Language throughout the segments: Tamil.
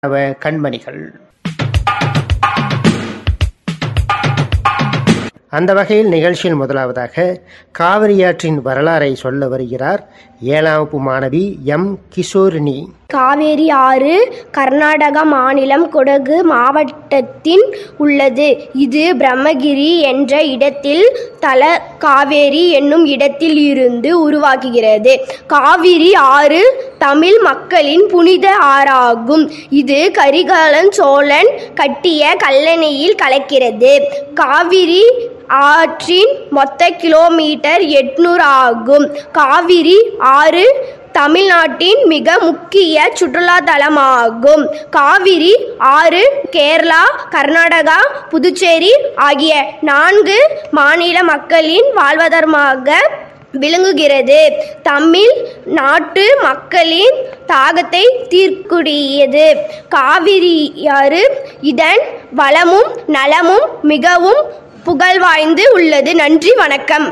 அவ கண்மணிகள் அந்த வகையில் நிகழ்ச்சியில் முதலாவதாக காவிரியாற்றின் வரலாறை சொல்ல வருகிறார் ஏழாம் வகுப்பு மாணவி எம் கிஷோரினி காவேரி ஆறு கர்நாடக மாநிலம் கொடகு மாவட்டத்தின் உள்ளது இது பிரம்மகிரி என்ற இடத்தில் தல காவேரி என்னும் இடத்தில் இருந்து உருவாக்குகிறது காவிரி ஆறு தமிழ் மக்களின் புனித ஆறாகும் இது கரிகாலன் சோழன் கட்டிய கல்லணையில் கலக்கிறது காவிரி ஆற்றின் மொத்த கிலோமீட்டர் எட்நூறு ஆகும் காவிரி ஆறு தமிழ்நாட்டின் மிக முக்கிய சுற்றுலா தலமாகும் காவிரி ஆறு கேரளா கர்நாடகா புதுச்சேரி ஆகிய நான்கு மாநில மக்களின் வாழ்வாதாரமாக விளங்குகிறது தமிழ் நாட்டு மக்களின் தாகத்தை தீர்க்கூடியது காவிரியாறு இதன் வளமும் நலமும் மிகவும் புகழ்வாய்ந்து உள்ளது நன்றி வணக்கம்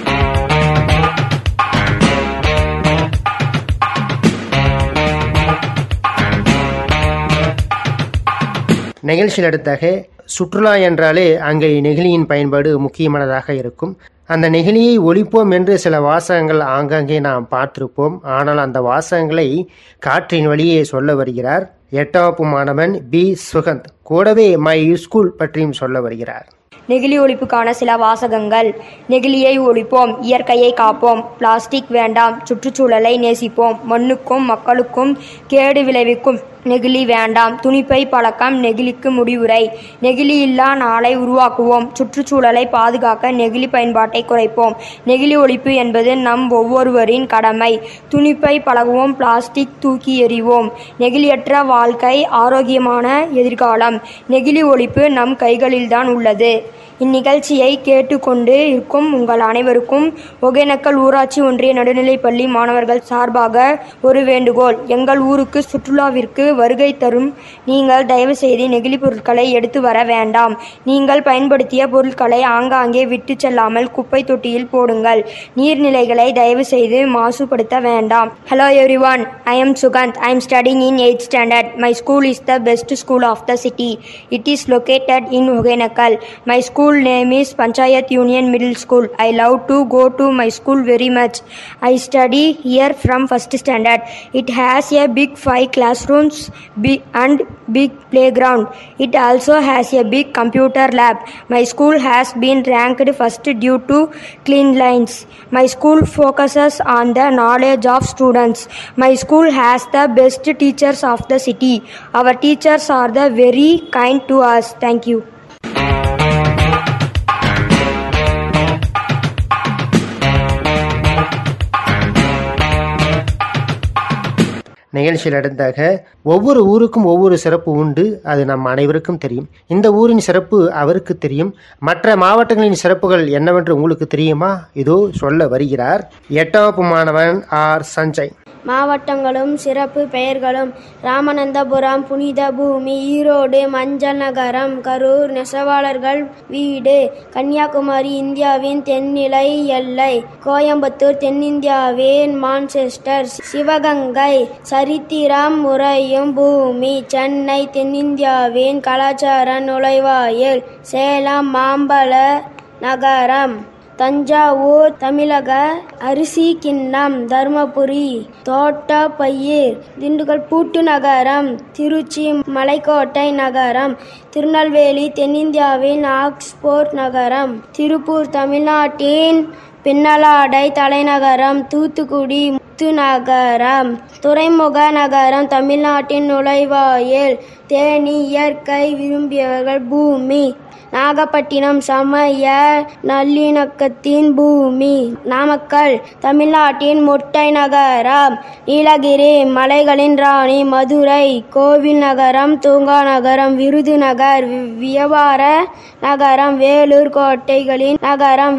நிகழ்ச்சியில் அடுத்தாக சுற்றுலா என்றாலே அங்கே நெகிழியின் பயன்பாடு முக்கியமானதாக இருக்கும் அந்த நெகிழியை ஒழிப்போம் என்று சில வாசகங்கள் ஆங்காங்கே நாம் பார்த்திருப்போம் ஆனால் அந்த வாசகங்களை காற்றின் வழியே சொல்ல வருகிறார் எட்டாம் வகுப்பு மாணவன் பி சுகந்த் கூடவே மை ஸ்கூல் பற்றியும் சொல்ல வருகிறார் நெகிழி ஒழிப்புக்கான சில வாசகங்கள் நெகிழியை ஒழிப்போம் இயற்கையை காப்போம் பிளாஸ்டிக் வேண்டாம் சுற்றுச்சூழலை நேசிப்போம் மண்ணுக்கும் மக்களுக்கும் கேடு விளைவிக்கும் நெகிழி வேண்டாம் துணிப்பை பழக்கம் நெகிழிக்கு முடிவுரை நெகிழி இல்லா நாளை உருவாக்குவோம் சுற்றுச்சூழலை பாதுகாக்க நெகிழி பயன்பாட்டை குறைப்போம் நெகிழி ஒழிப்பு என்பது நம் ஒவ்வொருவரின் கடமை துணிப்பை பழகுவோம் பிளாஸ்டிக் தூக்கி எறிவோம் நெகிழியற்ற வாழ்க்கை ஆரோக்கியமான எதிர்காலம் நெகிழி ஒழிப்பு நம் கைகளில்தான் உள்ளது இந்நிகழ்ச்சியை கேட்டுக்கொண்டு இருக்கும் உங்கள் அனைவருக்கும் ஒகேனக்கல் ஊராட்சி ஒன்றிய நடுநிலைப்பள்ளி மாணவர்கள் சார்பாக ஒரு வேண்டுகோள் எங்கள் ஊருக்கு சுற்றுலாவிற்கு வருகை தரும் நீங்கள் தயவு செய்து நெகிழி பொருட்களை எடுத்து வர வேண்டாம் நீங்கள் பயன்படுத்திய பொருட்களை ஆங்காங்கே விட்டு செல்லாமல் குப்பை தொட்டியில் போடுங்கள் நீர்நிலைகளை தயவு செய்து மாசுபடுத்த வேண்டாம் hello everyone I am Sukanth I am studying in eight standard my school is the best school of the city it is located in Hogenakal. My school name is Panchayat Union Middle School. I love to go to my school very much. I study here from first standard. It has a big five classrooms big and big playground. It also has a big computer lab. My school has been ranked first due to clean lines. My school focuses on the knowledge of students. My school has the best teachers of the city. Our teachers are the very kind to us. Thank you. நிகழ்ச்சியில் அடுத்தாக ஒவ்வொரு ஊருக்கும் ஒவ்வொரு சிறப்பு உண்டு அது நம் அனைவருக்கும் தெரியும் இந்த ஊரின் சிறப்பு அவருக்கு தெரியும் மற்ற மாவட்டங்களின் சிறப்புகள் என்னவென்று உங்களுக்கு தெரியுமா இதோ சொல்ல வருகிறார் எட்டாம் வகுப்பு மாணவன் ஆர் சஞ்சய் மாவட்டங்களும் சிறப்பு பெயர்களும் ராமநந்தபுரம் புனித பூமி ஈரோடு மஞ்சள் நகரம் கரூர் நெசவாளர்கள் வீடு கன்னியாகுமரி இந்தியாவின் தென்னிலை எல்லை கோயம்புத்தூர் தென்னிந்தியாவின் மான்செஸ்டர் சிவகங்கை சரித்திரம் உறையும் பூமி சென்னை தென்னிந்தியாவின் கலாச்சார நுழைவாயில் சேலம் மாம்பழ நகரம் தஞ்சாவூர் தமிழக அரிசி கிண்ணம் தருமபுரி தோட்டப்பயிர் திண்டுக்கல் பூட்டு நகரம் திருச்சி மலைக்கோட்டை நகரம் திருநெல்வேலி தென்னிந்தியாவின் ஆக்ஸ்போர்ட் நகரம் திருப்பூர் தமிழ்நாட்டின் பின்னலாடை தலைநகரம் தூத்துக்குடி முத்து நகரம் துறைமுக நகரம் தமிழ்நாட்டின் நுழைவாயில் தேனி இயற்கை விரும்பியவர்கள் பூமி நாகப்பட்டினம் சமய நல்லிணக்கத்தின் பூமி நாமக்கல் தமிழ்நாட்டின் மொட்டை நகரம் நீலகிரி மலைகளின் ராணி மதுரை கோவில் நகரம் தூங்கா நகரம் விருதுநகர் வியாபார நகரம் வேலூர் கோட்டைகளின் நகரம்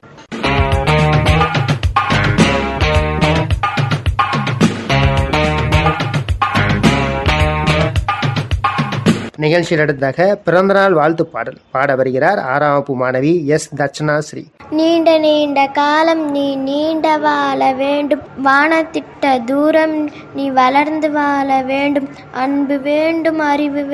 நிகழ்ச்சியில் அடுத்ததாக பிறந்தநாள் வாழ்த்து பாடல் பாட வருகிறார் ஆறாம் வகுப்பு மாணவி எஸ் தட்சணா ஸ்ரீ நீண்ட நீண்ட காலம் நீ நீண்ட வாழ வேண்டும் வானத்திட்ட தூரம் நீ வளர்ந்து வாழ வேண்டும் அன்பு வேண்டும் அறிவு